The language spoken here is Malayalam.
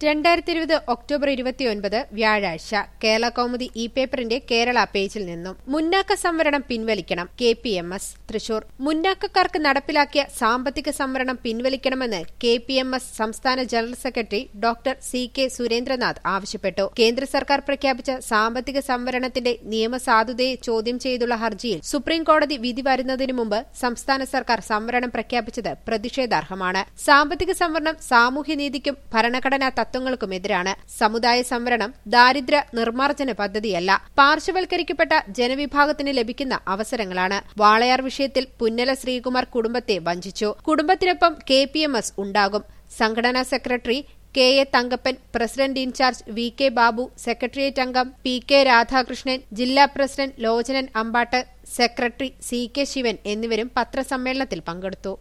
രണ്ടായിരത്തി ഇരുപത് ഒക്ടോബർ ഇരുപത്തിയൊൻപത് വ്യാഴാഴ്ച കേരള കൗമുദി ഇ പേപ്പറിന്റെ കേരള പേജിൽ നിന്നും മുന്നാക്ക സംവരണം പിൻവലിക്കണം K P M S Thrissur മുന്നാക്കക്കാർക്ക് നടപ്പിലാക്കിയ സാമ്പത്തിക സംവരണം പിൻവലിക്കണമെന്ന് കെ പി എം എസ് സംസ്ഥാന general secretary doctor C K Surendranath ആവശ്യപ്പെട്ടു കേന്ദ്ര സർക്കാർ പ്രഖ്യാപിച്ച സാമ്പത്തിക സംവരണത്തിന്റെ നിയമസാധുതയെ ചോദ്യം ചെയ്തുള്ള ഹർജിയിൽ സുപ്രീംകോടതി വിധി വരുന്നതിനു മുമ്പ് സംസ്ഥാന സർക്കാർ സംവരണം പ്രഖ്യാപിച്ചത് പ്രതിഷേധാർഹമാണ് സാമ്പത്തിക സംവരണം സാമൂഹ്യനീതിക്കും ഭരണഘടനാ തത്വങ്ങൾക്കുമെതിരാണ് സമുദായ സംവരണം ദാരിദ്ര്യ നിർമ്മാർജ്ജന പദ്ധതിയല്ല പാർശ്വവൽക്കരിക്കപ്പെട്ട ജനവിഭാഗത്തിന് ലഭിക്കുന്ന അവസരങ്ങളാണ് വാളയാർ വിഷയത്തിൽ പുന്നല ശ്രീകുമാർ കുടുംബത്തെ വഞ്ചിച്ചു കുടുംബത്തിനൊപ്പം കെ പി എം എസ് ഉണ്ടാകും സംഘടനാ secretary K A Thankappan president in charge V K Babu secretariat അംഗം പി കെ രാധാകൃഷ്ണൻ ജില്ലാ president Lochanan Ambatt secretary C K Sivan എന്നിവരും പത്രസമ്മേളനത്തിൽ പങ്കെടുത്തു